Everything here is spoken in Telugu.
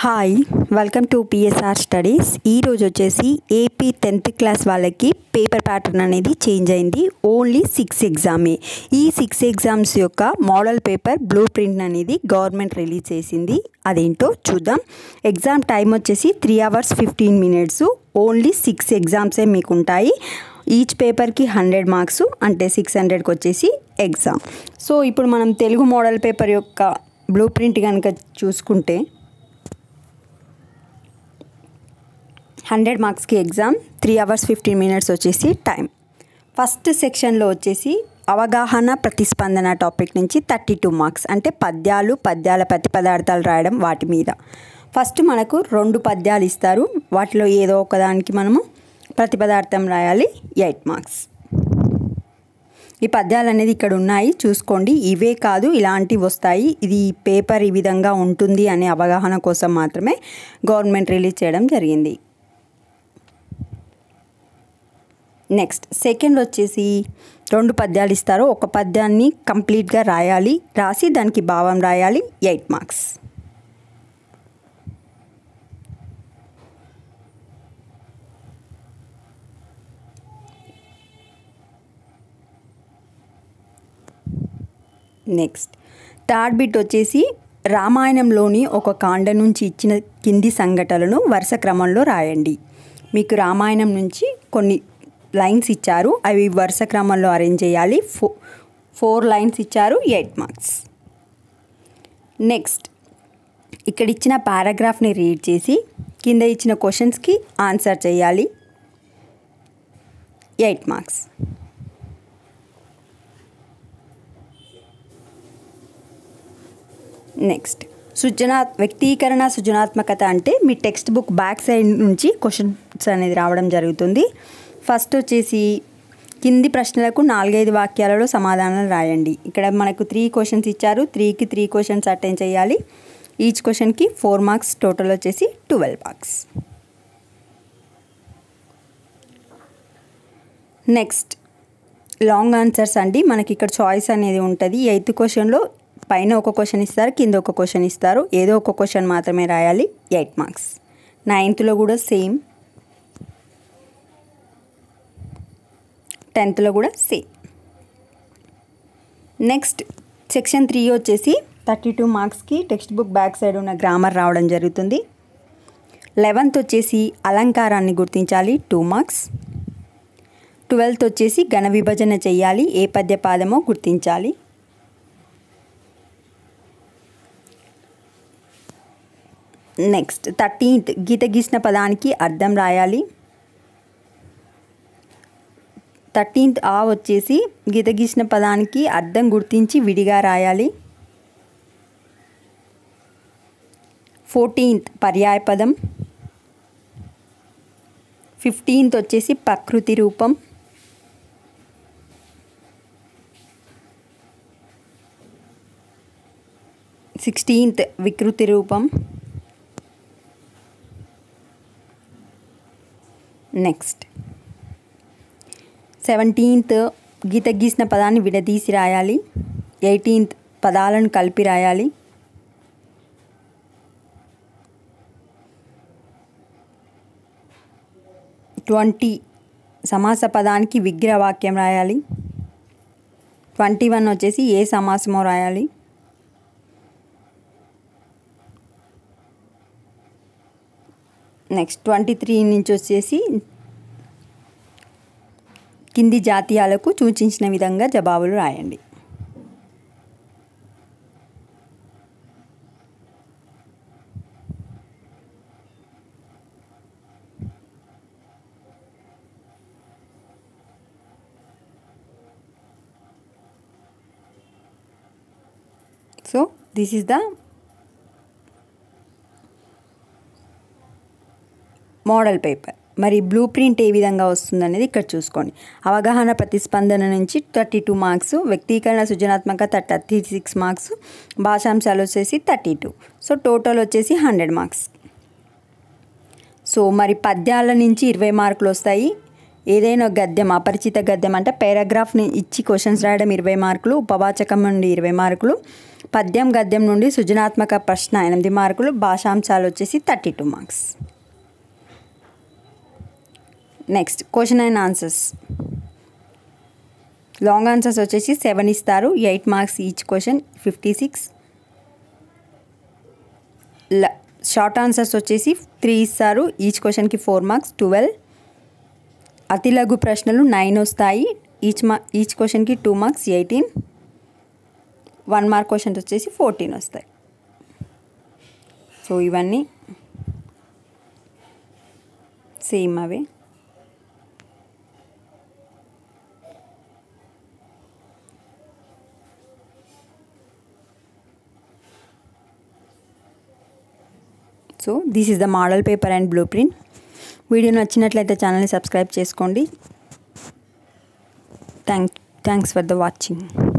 hi welcome to PSR studies ఈరోజు వచ్చేసి ఏపీ టెన్త్ క్లాస్ వాళ్ళకి పేపర్ ప్యాటర్న్ అనేది చేంజ్ అయింది ఓన్లీ సిక్స్ ఎగ్జామే ఈ సిక్స్ ఎగ్జామ్స్ యొక్క మోడల్ పేపర్ బ్లూ ప్రింట్ అనేది గవర్నమెంట్ రిలీజ్ చేసింది అదేంటో చూద్దాం ఎగ్జామ్ టైం వచ్చేసి three hours fifteen minutes only six ఎగ్జామ్సే మీకు ఉంటాయి ఈచ్ పేపర్కి హండ్రెడ్ మార్క్స్ అంటే సిక్స్ హండ్రెడ్కి వచ్చేసి ఎగ్జామ్ సో ఇప్పుడు మనం తెలుగు మోడల్ పేపర్ యొక్క బ్లూ ప్రింట్ కనుక చూసుకుంటే హండ్రెడ్ మార్క్స్కి exam three hours fifteen minutes వచ్చేసి టైం ఫస్ట్ సెక్షన్లో వచ్చేసి అవగాహన ప్రతిస్పందన టాపిక్ నుంచి థర్టీ టూ మార్క్స్ అంటే పద్యాలు పద్యాల ప్రతిపదార్థాలు రాయడం వాటి మీద ఫస్ట్ మనకు రెండు పద్యాలు ఇస్తారు వాటిలో ఏదో ఒకదానికి మనము ప్రతిపదార్థం రాయాలి ఎయిట్ మార్క్స్ ఈ పద్యాలు అనేది ఇక్కడ ఉన్నాయి చూసుకోండి ఇవే కాదు ఇలాంటివి వస్తాయి ఇది పేపర్ ఈ విధంగా ఉంటుంది అనే అవగాహన కోసం మాత్రమే గవర్నమెంట్ రిలీజ్ చేయడం జరిగింది నెక్స్ట్ సెకండ్ వచ్చేసి రెండు పద్యాలు ఇస్తారు ఒక పద్యాన్ని కంప్లీట్గా రాయాలి రాసి దానికి భావం రాయాలి eight marks next third bit వచ్చేసి రామాయణంలోని ఒక కాండ నుంచి ఇచ్చిన కింది సంఘటనలను వరుస క్రమంలో రాయండి మీకు రామాయణం నుంచి కొన్ని లైన్స్ ఇచ్చారు అవి వరుస క్రమంలో అరేంజ్ చేయాలి ఫో ఫోర్ లైన్స్ ఇచ్చారు ఎయిట్ మార్క్స్ నెక్స్ట్ ఇక్కడ ఇచ్చిన పారాగ్రాఫ్ని రీడ్ చేసి కింద ఇచ్చిన క్వశ్చన్స్కి ఆన్సర్ చేయాలి ఎయిట్ మార్క్స్ నెక్స్ట్ సృజనా వ్యక్తీకరణ సృజనాత్మకత అంటే మీ టెక్స్ట్ బుక్ బ్యాక్ సైడ్ నుంచి క్వశ్చన్స్ అనేది రావడం జరుగుతుంది ఫస్ట్ వచ్చేసి కింది ప్రశ్నలకు నాలుగైదు వాక్యాలలో సమాధానం రాయండి ఇక్కడ మనకు త్రీ క్వశ్చన్స్ ఇచ్చారు త్రీకి త్రీ క్వశ్చన్స్ అటెండ్ చేయాలి ఈచ్ క్వశ్చన్కి ఫోర్ మార్క్స్ టోటల్ వచ్చేసి twelve marks next long answers అండి మనకి ఇక్కడ చాయిస్ అనేది ఉంటుంది ఎయిత్ క్వశ్చన్లో పైన ఒక క్వశ్చన్ ఇస్తారు కింద ఒక క్వశ్చన్ ఇస్తారు ఏదో ఒక క్వశ్చన్ మాత్రమే రాయాలి ఎయిట్ మార్క్స్ నైన్త్లో కూడా సేమ్ టెన్త్లో కూడా సేమ్ నెక్స్ట్ సెక్షన్ త్రీ వచ్చేసి థర్టీ టూ మార్క్స్కి టెక్స్ట్ బుక్ బ్యాక్ సైడ్ ఉన్న గ్రామర్ రావడం జరుగుతుంది లెవెన్త్ వచ్చేసి అలంకారాన్ని గుర్తించాలి టూ మార్క్స్ ట్వెల్త్ వచ్చేసి ఘన విభజన చేయాలి ఏ పద్య పాదమో గుర్తించాలి నెక్స్ట్ థర్టీన్త్ గీత గీసిన పదానికి అర్థం రాయాలి థర్టీన్త్ ఆ వచ్చేసి గీత గీసిన పదానికి అర్థం గుర్తించి విడిగా రాయాలి ఫోర్టీన్త్ పర్యాయ పదం ఫిఫ్టీన్త్ వచ్చేసి ప్రకృతి రూపం సిక్స్టీన్త్ వికృతి రూపం నెక్స్ట్ సెవెంటీన్త్ గీత గీసిన పదాన్ని విడదీసి రాయాలి ఎయిటీన్త్ పదాలను కలిపి రాయాలి ట్వంటీ సమాస పదానికి విగ్రహవాక్యం రాయాలి ట్వంటీ వన్ వచ్చేసి ఏ సమాసమో రాయాలి నెక్స్ట్ ట్వంటీ త్రీ నుంచి వచ్చేసి కింది జాతీయాలకు సూచించిన విధంగా జవాబులు రాయండి so this is the model paper మరి బ్లూ ప్రింట్ ఏ విధంగా వస్తుందనేది ఇక్కడ చూసుకోండి అవగాహన ప్రతిస్పందన నుంచి థర్టీ టూ మార్క్స్ వ్యక్తీకరణ సృజనాత్మక థర్టీ సిక్స్ మార్క్స్ భాషాంశాలు వచ్చేసి థర్టీ టూ సో టోటల్ వచ్చేసి హండ్రెడ్ మార్క్స్ సో మరి పద్యాల నుంచి ఇరవై మార్కులు వస్తాయి ఏదైనా ఒక గద్యం అపరిచిత గద్యం అంటే పారాగ్రాఫ్ని ఇచ్చి క్వశ్చన్స్ రాయడం ఇరవై మార్కులు ఉపవాచకం నుండి ఇరవై మార్కులు పద్యం గద్యం నుండి సృజనాత్మక ప్రశ్న ఎనిమిది మార్కులు భాషాంశాలు వచ్చేసి thirty two marks next question and answers long answers వచ్చేసి సెవెన్ ఇస్తారు eight marks each question fifty six short answers వచ్చేసి త్రీ ఇస్తారు ఈచ్ క్వశ్చన్కి ఫోర్ మార్క్స్ ట్వెల్వ్ అతి లఘు ప్రశ్నలు నైన్ వస్తాయి ఈచ్ మా ఈచ్ క్వశ్చన్కి two marks eighteen one mark questions వచ్చేసి ఫోర్టీన్ వస్తాయి సో ఇవన్నీ సేమ్ అవే so this is the model paper and blue print video నచ్చినట్లయితే ఛానల్ని సబ్స్క్రైబ్ చేసుకోండి thank thanks for the watching